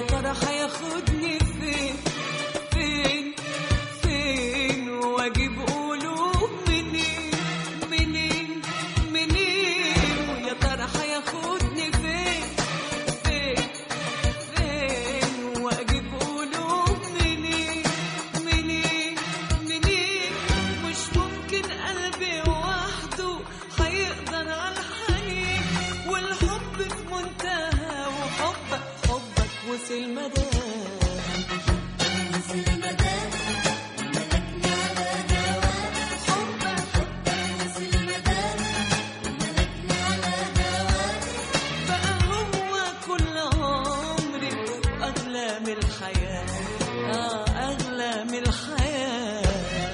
ترى هياخدني فين فين فين واجيب قلوب منين منين منين ويا ترى هياخدني فين فين فين واجيب قلوب منين منين منين مش ممكن قلبي وحده هيقدر على الحنين والحب في منتهى وحبك حبك وصل مدى بقى هو كل عمري وأغلى من الحياة آه أغلى من الحياة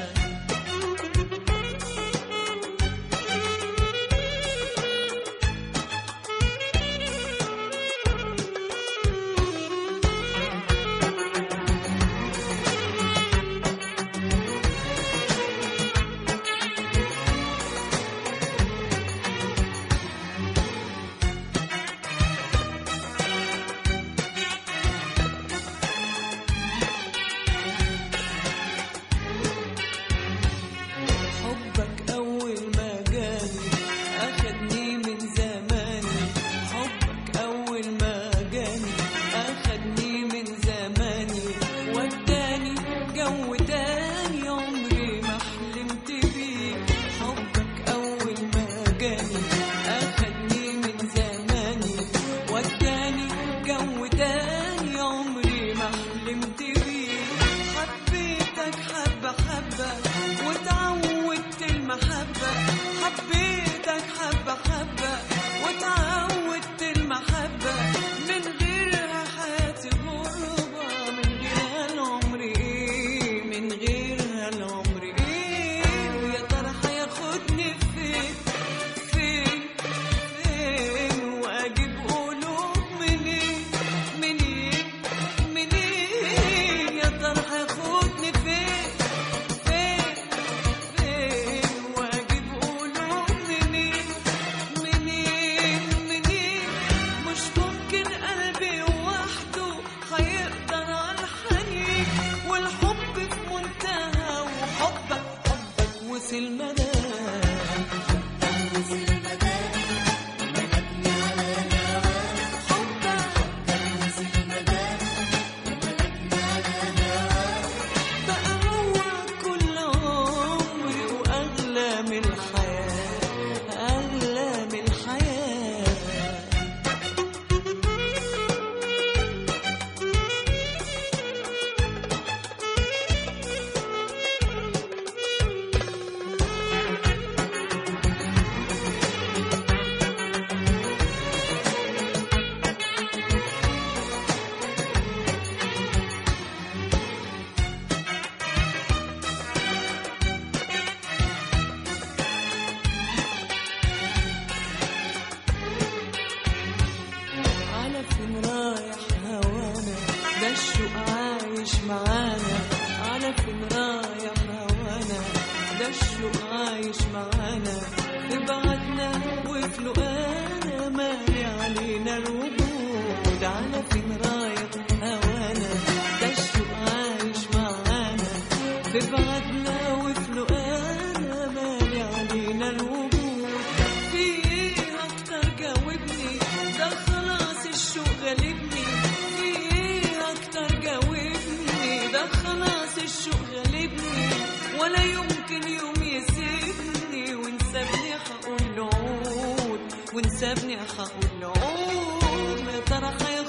حبك أول ما جاني أخدني من زماني حبك أول ما جاني أخدني من زماني وداني جو تاني عمري ما حلمت بيه حبك أول ما جاني أخدني من زماني وداني جو تاني عمري ما حلمت بيه حبيتك حبة حبة وتعودت المحبة حبيتك حبة حبة وتعودت المحبة من غيرها حياتي غربة من غيرها العمر ايه من غيرها العمر ايه ويا ترى هياخدني فين فين فين واجيب قلوب منين منين منين يا ترى هياخدني فين فين فين واجيب قلوب منين منين منين مش ممكن قلبي وحده هيقدر على الحنين والحب في منتهى وحبك حبك وصل مدى بقى هو كل عمري وأغلى من الحياة أغلى من الحياة على فين رايح هوانا ده الشوق عايش معانا على فين رايح هوانا ده الشوق عايش معانا في بعدنا وفي لقانا مالي علينا الوجود على فين رايح هوانا ده الشوق عايش معانا في بعدنا وفي لقانا مالي علينا الوجود في ايه اكتر جاوبني ده خلاص الشوق غالبني في ايه اكتر جاوبني ده خلاص الشوق غالبني ولا يمكن يوم يسيبني وانسابني هقول له عود وانسابني هقول له عود ما يا ترى